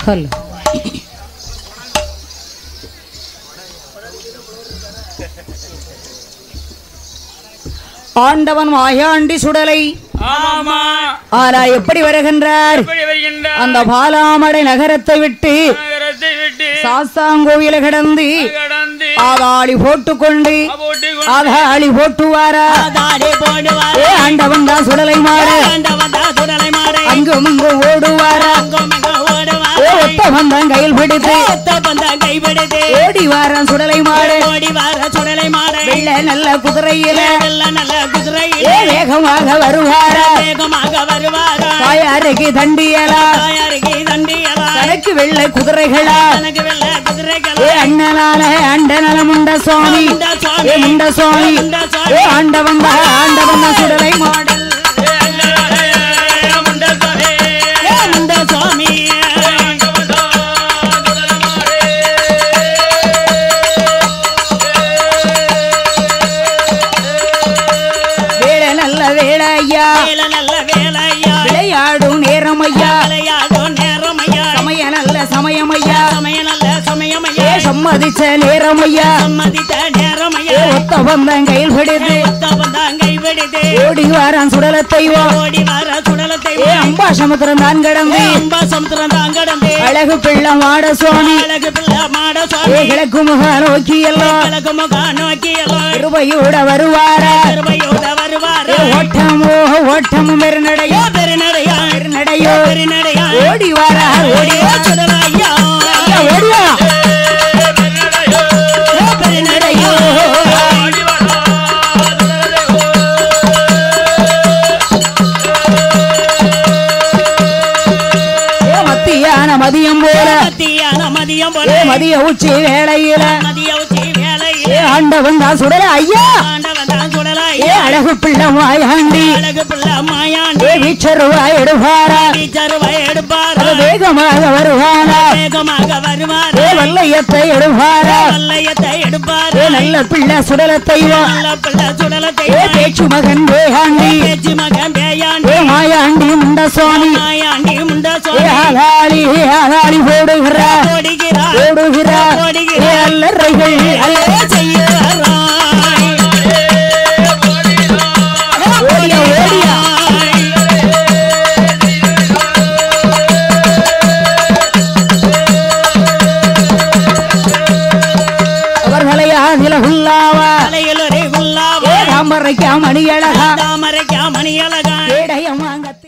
கல் ஆண்டவன் மாயாண்டி சுடலை ஆமா ஆனா எப்படி வருகின்றார் எப்படி வருகின்றார் அந்த பாலாமடை நகரத்தை விட்டு நகரத்தை விட்டு சாஸ்தாங்கோயில கிடந்து கடந்து ஆதாளி போட்டுக்கொண்டு போட்டி ஆதாளி போட்டுவாரா தாடி போடுவார் ஏ ஆண்டவன் தான் சுடலை மாட ஆண்டவன் தான் சுடலை மாடை அங்கும் இங்கும் ஓடுவாரா அங்கும் இங்கும் ஓடுவார் ஏ ஒத்த வந்தான் கையில் பிடித்து ஒத்த பந்தா கைபிடித்து ஓடி வாரான் சுடலை மாடு ஓடி வார சுடலை மாடை வெள்ள நல்ல குதிரையில நல்ல நல்ல குதிரையில் ஏ வேகமாக வருவாரா வேகமாக வருவாரா தாயாருக்கு தண்டியலா தாயாருக்கு தண்டியலா தனக்கு வெள்ள குதிரைகளா தனக்கு வெள்ள குதிரைகள் ஏ அண்ணனால அண்டநல முண்ட சுவாமி முண்ட சுவாமி. ஏ முண்ட சுவாமி முண்ட சுவாமி. ஏ ஆண்டவன் தான் ஆண்டவன் தான் சுடலை மாடல் ஏ முண்ட சுவாமி வேலை நல்ல வேலை ஐயா வேலை நல்ல வேலையா விளையாடும் நேரம் ஐயா விளையாடும் நேரம் ஐயா சமய நல்ல சமயம் ஐயா சமய நல்ல சமயம் ஏ ஐயா சம்மதிச்ச நேரம் ஐயா சம்மதித்த நேரம் ஏ ஐயா ஒத்த வந்தான் கையில் பிடித்து ஒத்த பந்தான் கைபிடித்து ஓடி வாரான் சுடலை தெய்வம் ஓடி வர சுடலத்தை ஏ அம்பா சமுத்திரம் தான் கடந்து அம்பா சமுத்திரம் தான் கடந்து அழகு பிள்ளை மாட சுவாமி அழகு பிள்ளை மாட ஏ சுவாமி கிழக்கு முக நோக்கி எல்லாம் கிழக்கு முகா நோக்கி எல்லாம் கிருபையோட வருவாரா திருவையோட வருவார் ஏ ஓட்டமோ ஓட்டமும் பெருநடையோ பெருநடையா பெருநடையோ பெருநடையா ஓடி வாரா ஓடி வா. சுடலையா ஐயா, ஓடி வா. பெருநடையா ஏ மத்தியான மதியம் போல மத்தியான மதியம் ஏ போல மதிய உச்சி வேளையில மதிய உச்சி ஏ வேலையில் ஆண்டவன் தான் சுடல ஐயா ஆண்டவன் தான் ஏ சுடலாயா அழகு பிள்ளை மாயாண்டி அழகு பிள்ளை மாயாண்டி ஏ வீச்சருவாய் எடுப்பாரா டீச்சருவை எடுப்பார் அது வேகமாக வருவாரா வேகமாக வருவார் ஏ வல்லையத்தை எடுப்பாரா வல்லையத்தை எடுப்பார் ஏ நல்ல பிள்ளை சுடல தெய்வம் நல்ல பிள்ளை சுடலத்தை ஏ பேச்சு மகன் வேகாண்டி பேச்சு மகன் பேயாண்டி ஏ மாயாண்டி முண்ட சுவாமி மாயாண்டி முண்ட ஏ சுவாமி ஆளாளி ஆளாளி போடுகிறா ஓடுகிறார் ஓடுகிறா ஏ அல்லறைகள் அல்ல செய்யறாய் ஓடியா ஓடியா அவர்களை ஆதில உள்ளாவா தலையிலொரு ஏ குல்லாவா தாமரைக்கா மணி அழகா தாமரைக்கா மணி அழகா ஏடையம் வாங்கத்தி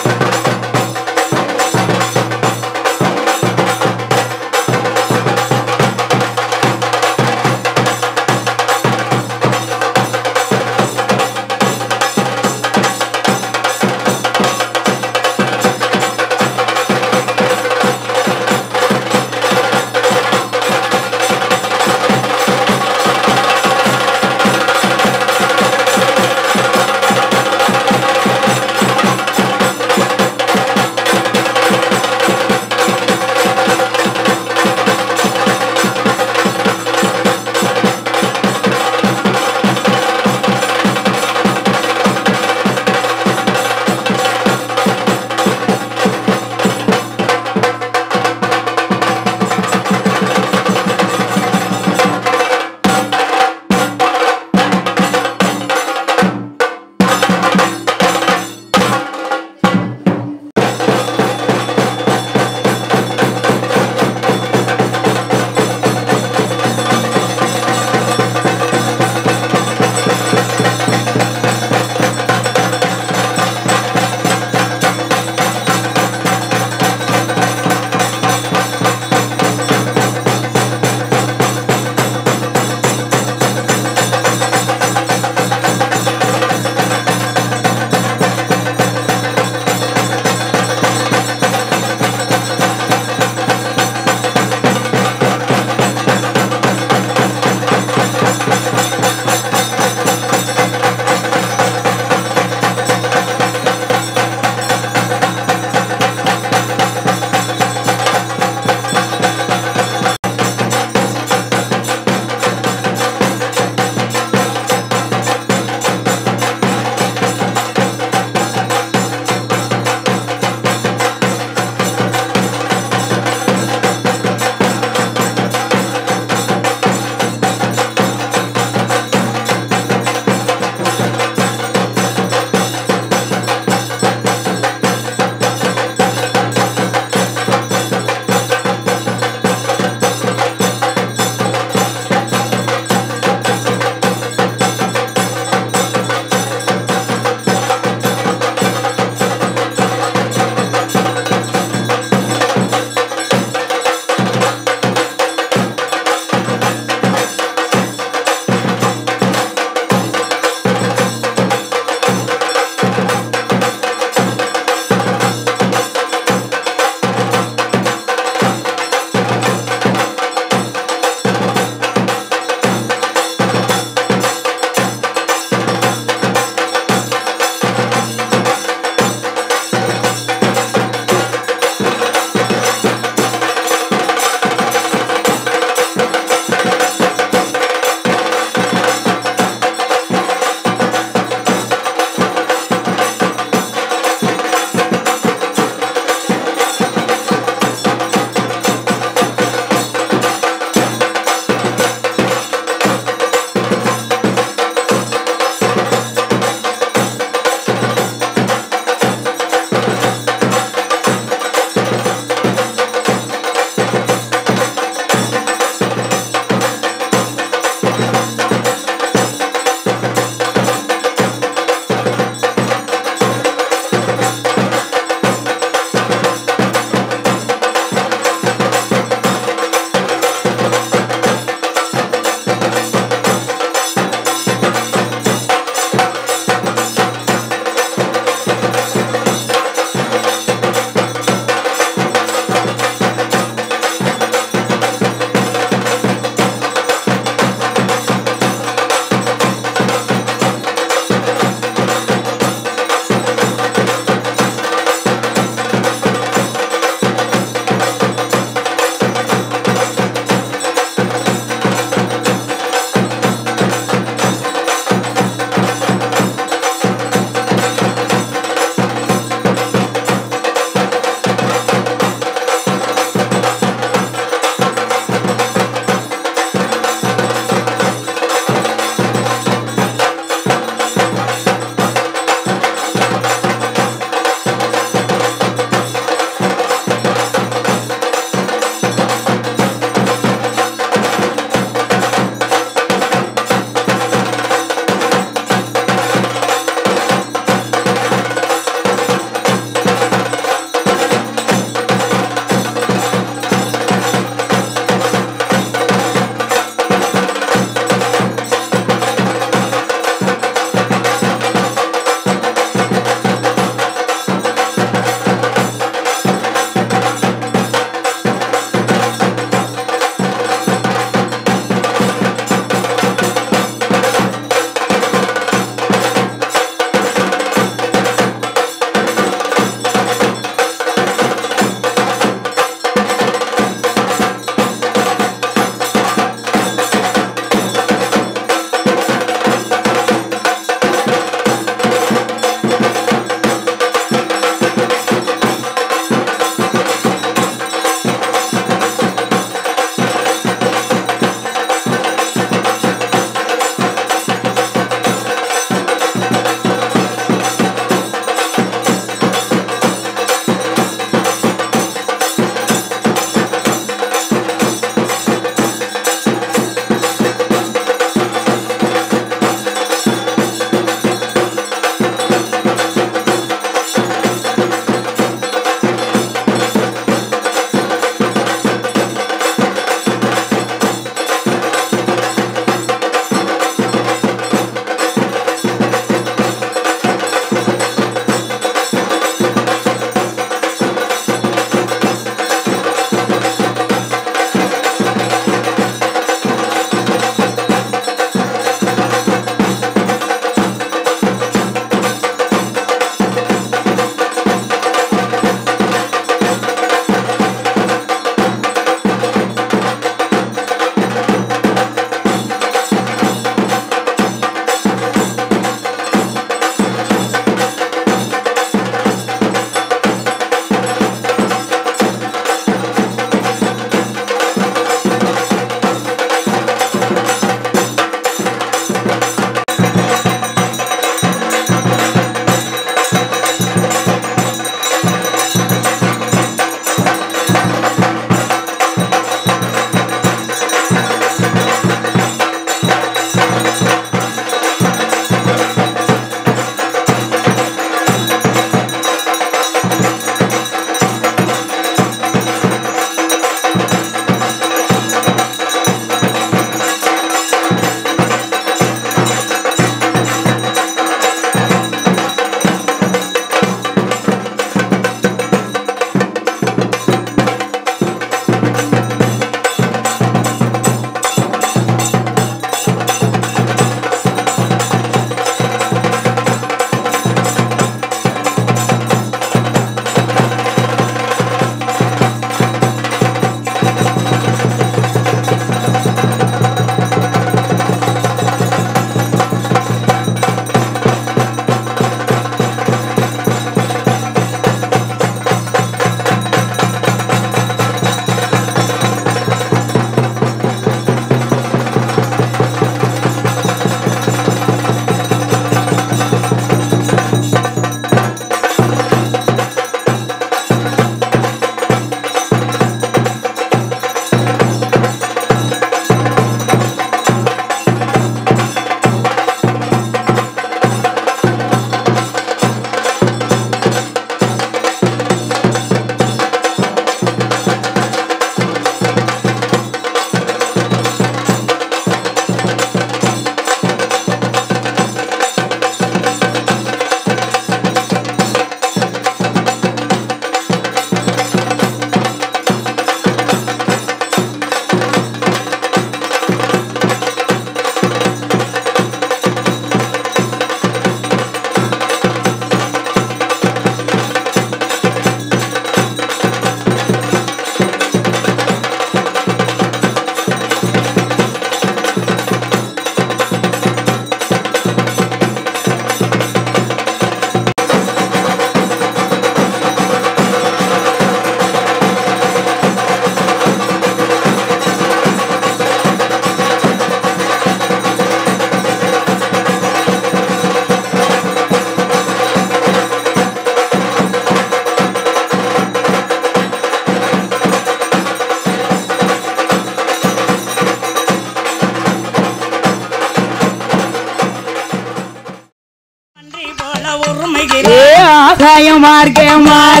ஆகாய மார்க்கமாக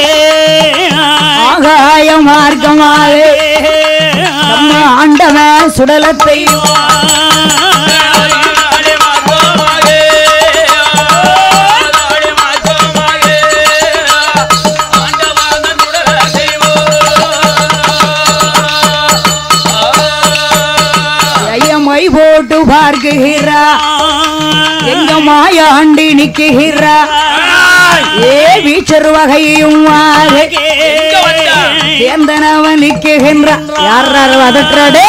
ஆகாய மார்க்கமாக நம்ம ஆண்டவன் சுடலத்தை ஆடி மாசமாகே, ஆடி மாசமாகே, ஆண்டவன் சுடல தெய்வம். ஐயமை போட்டு பார்க்குகிறா எங்க மாயாண்டி நிக்குகிறா ஏ வீச்சர் வகையும் எங்க வந்தா? சேர்ந்தனவன் நிக்குகின்ற யார் அதற்றடே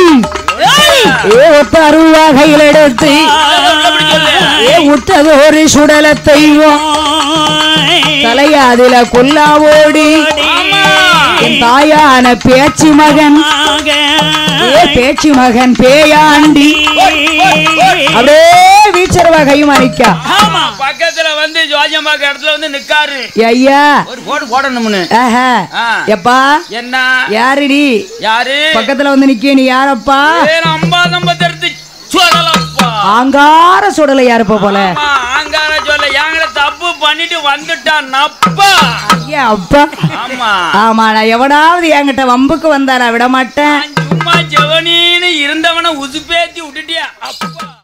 ஏ ஒத்தாரு வகையில் எடுத்து ஏ உத்தது ஒரு சுடல தெய்வம் தலையாதில கொல்லா ஓடி ஆமா. என் தாயான பேச்சு மகன் ஏ பேச்சு மகன் பேயாண்டி அப்படியே வீச்சர் வகையும் அணிக்கா ஆமா. பக்கத்துல வந்து ஜோஜம்பாக்க இடத்துல வந்து நிக்காரு ஐயா ஒரு போடு போடணும்னு ஆஹா ஆ. எப்பா என்ன யாருடி யாரு பக்கத்துல வந்து நிக்க நீ யாரப்பா பேர் அம்பா தம்பத்தெடுத்து சொல்லலப்பா ஆங்கார சுடல யாருப்பா போல ஆமா, ஆங்கார சொல்ல எங்களை தப்பு பண்ணிட்டு வந்துட்டான் நப்பா ஐயா அப்பா ஆமா ஆமா நான் எவனாவது என்கிட்ட வம்புக்கு வந்தாரா விட மாட்டேன் நான் சும்மா ஜெவனின்னு இருந்தவன உசுப்பேத்தி விட்டுட்டியா அப்பா